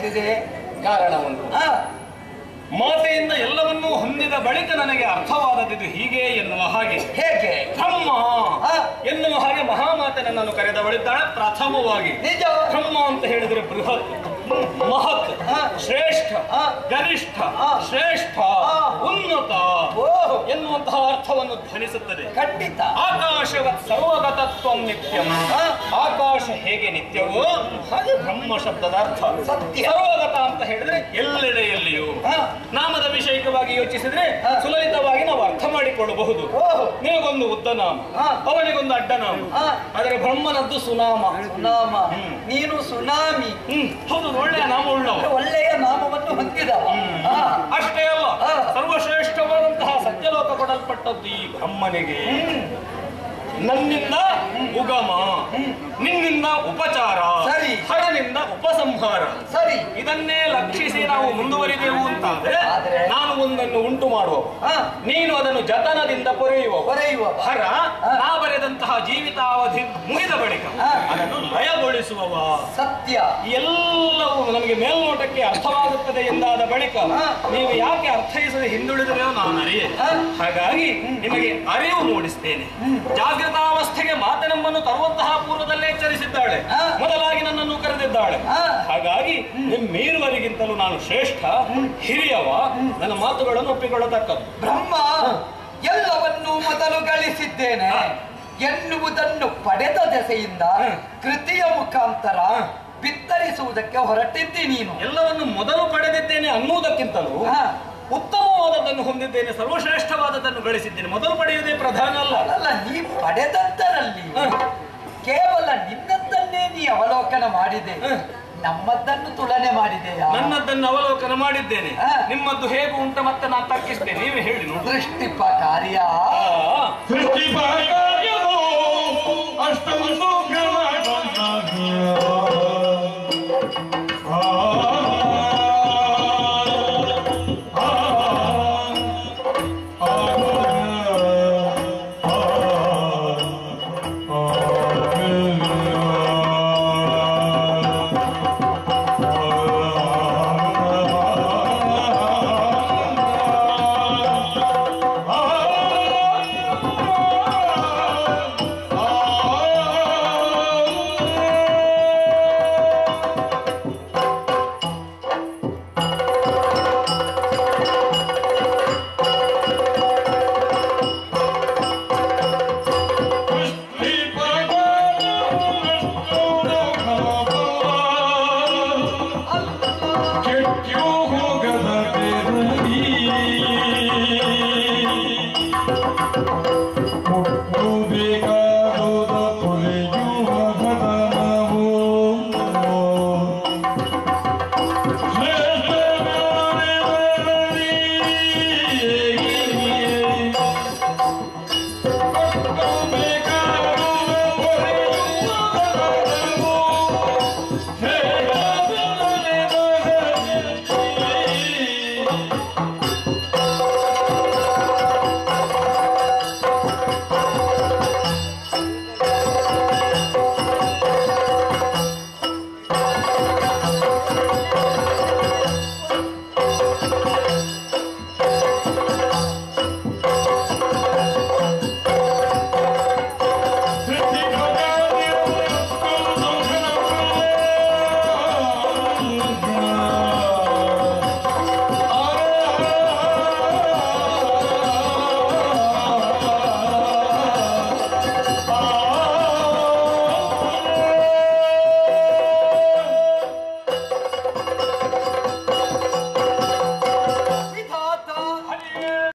ಬಂದಿದೆ ಕಾರಣ ಒಂದು ಆ, ಮಾತೆಯಿಂದ ಎಲ್ಲವನ್ನೂ ಹೊಂದಿದ ಬಳಿಕ ನನಗೆ ಅರ್ಥವಾದದ್ದು ಹೀಗೆ ಎನ್ನುವ ಹಾಗೆ ಹೇಗೆ ಬ್ರಹ್ಮ ಆ. ಎನ್ನುವ ಹಾಗೆ ಮಹಾಮಾತೆ ನನ್ನನ್ನು ಕರೆದವಳಿದ್ದಾಳೆ ಪ್ರಥಮವಾಗಿ ನಿಜ ಬ್ರಹ್ಮ ಅಂತ ಹೇಳಿದ್ರೆ ಬೃಹತ್ ಮಹತ್ ಆ. ಶ್ರೇಷ್ಠ ಆ. ಗರಿಷ್ಠ ಆ. ಶ್ರೇಷ್ಠ ಆ. ಉನ್ನತ ಓಹ್ ಎನ್ನುವಂತಹ ಅರ್ಥವನ್ನು ಧ್ವನಿಸುತ್ತದೆ ಖಂಡಿತ ಆಕಾಶವತ್ ಸರ್ವಗತತ್ವ ನಿತ್ಯಂ ಆ. ಆಕಾಶ ಹೇಗೆ ನಿತ್ಯವೋ ಹಾಗೆ ಬ್ರಹ್ಮ ಶಬ್ದದ ಅರ್ಥ ಸತ್ಯ. ಸರ್ವಗತ ಅಂತ ಹೇಳಿದ್ರೆ ಎಲ್ಲೆಡೆಯಲ್ಲಿಯೂ ಆ. ನಾಮದ ವಿಷಯಕವಾಗಿ ಯೋಚಿಸಿದ್ರೆ ಆ. ಸುಲಲಿತವಾಗಿ ನಾವು ಅರ್ಥ ಮಾಡಿಕೊಳ್ಳಬಹುದು ಓಹ್ ನಿನಗೊಂದು ಉದ್ದ ನಾಮ ಆ. ಅವನಿಗೊಂದು ಅಡ್ಡ ನಾಮ ಆ. ಆದರೆ ಬ್ರಹ್ಮನದ್ದು ಸುನಾಮ ಸುನಾಮ ಹ್ಮ್. ನೀನು ಸುನಾಮಿ ಹ್ಮ್ ಹೌದು ಒಳ್ಳೆಯ ನಾಮ ಉಳ್ಳವ ಒಳ್ಳೆಯ ನಾಮವನ್ನು ಹೊಂದಿದವ ಆ, ಅಷ್ಟೇ ಅಲ್ಲ ಆ. ಸರ್ವಶ್ರೇಷ್ಠವಾದಂತಹ ಸತ್ಯಲೋಕ ಕೊಡಲ್ಪಟ್ಟದ್ದು ಈ ಬ್ರಹ್ಮನಿಗೆ ನನ್ನಿಂದ ಉಗಮ ನಿನ್ನಿಂದ ಉಪಚಾರ ಸರಿ. ಹರನಿಂದ ಉಪಸಂಹಾರ ಸರಿ ಇದನ್ನೇ ಲಕ್ಷಿಸಿ ನಾವು ಮುಂದುವರಿದೆವು ಅಂತಾದ್ರೆ ಆದ್ರೆ? ನಾನು ಒಂದನ್ನು ಉಂಟು ಮಾಡುವ ಆ, ನೀನು ಅದನ್ನು ಜತನದಿಂದ ಪೊರೆಯುವ ಹೊರೆಯುವ ಹರ ಆ. ನಾ ಬರೆದಂತಹ ಜೀವಿತಾವಧಿ ಮುಗಿದ ಬಳಿಕ ಆ. ಅದನ್ನು ಲಯಗೊಳಿಸುವವ ಸತ್ಯ ಎಲ್ಲವೂ ನಮಗೆ ಮೇಲ್ನೋಟಕ್ಕೆ ಅರ್ಥವಾಗುತ್ತದೆ ಎಂದಾದ ಬಳಿಕ ಆ. ನೀವು ಯಾಕೆ ಅರ್ಥೈಸದೆ ಹಿಂದುಳಿದರೆಯೋ ನಾನು ಅರಿಯೆ ಆ. ಹಾಗಾಗಿ ನಿಮಗೆ ಅರಿವು ಮೂಡಿಸ್ತೇನೆ ಜಾಗೃತಾವಸ್ಥೆಗೆ ಮಾತನಮ್ಮನ್ನು ತರುವಂತಹ ಪೂರ್ವದಲ್ಲೇ ಎಚ್ಚರಿಸಿದ್ದಾಳೆ ಆ. ಮೊದಲಾಗಿ ನನ್ನನ್ನು ಕರೆದಿದ್ದಾಳೆ ಆ. ಹಾಗಾಗಿ ನಿಮ್ಮೇರುವರಿಗಿಂತಲೂ ನಾನು ಶ್ರೇಷ್ಠ ಹಿರಿಯವ ನನ್ನ ಮಾತುಗಳನ್ನು ಒಪ್ಪಿಕೊಳ್ಳತಕ್ಕದ್ದು ಬ್ರಹ್ಮ ಎಲ್ಲವನ್ನೂ ಮೊದಲು ಗಳಿಸಿದ್ದೇನೆ ಎನ್ನುವುದನ್ನು ಪಡೆದ ದೆಸೆಯಿಂದ ಹ್ಮ್. ಕೃತಿಯ ಮುಖಾಂತರ ಬಿತ್ತರಿಸುವುದಕ್ಕೆ ಹೊರಟಿದ್ದಿ ನೀನು ಎಲ್ಲವನ್ನು ಮೊದಲು ಪಡೆದಿದ್ದೇನೆ ಅನ್ನುವುದಕ್ಕಿಂತಲೂ ಹಾ. ಉತ್ತಮವಾದದ್ದನ್ನು ಹೊಂದಿದ್ದೇನೆ ಸರ್ವಶ್ರೇಷ್ಠವಾದದ್ದನ್ನು ಗಳಿಸಿದ್ದೇನೆ ಮೊದಲು ಪಡೆಯುವುದೇ ಪ್ರಧಾನ ಅಲ್ಲ ಅಲ್ಲ ನೀ ಪಡೆದದ್ದರಲ್ಲಿ ಕೇವಲ ನಿನ್ನದ್ದನ್ನೇ ನೀ ಅವಲೋಕನ ಮಾಡಿದೆ ಹ್ಮ್. ನಮ್ಮದ್ದನ್ನು ತುಲನೆ ಮಾಡಿದೆಯಾ ನನ್ನದನ್ನು ಅವಲೋಕನ ಮಾಡಿದ್ದೇನೆ ಹಾ. ನಿಮ್ಮದ್ದು ಹೇಗೆ ಉಂಟ ಮತ್ತೆ ನಾನು ತರ್ಕಿಸ್ತೇನೆ ನೀವೇ ಹೇಳಿ ನೋಡಿ ದೃಷ್ಟಿಪ ಕಾರ್ಯ ಆ, ಸೃಷ್ಟಿಪಾಕಾರ್ಯವೋ ಅಷ್ಟಮೊಂದು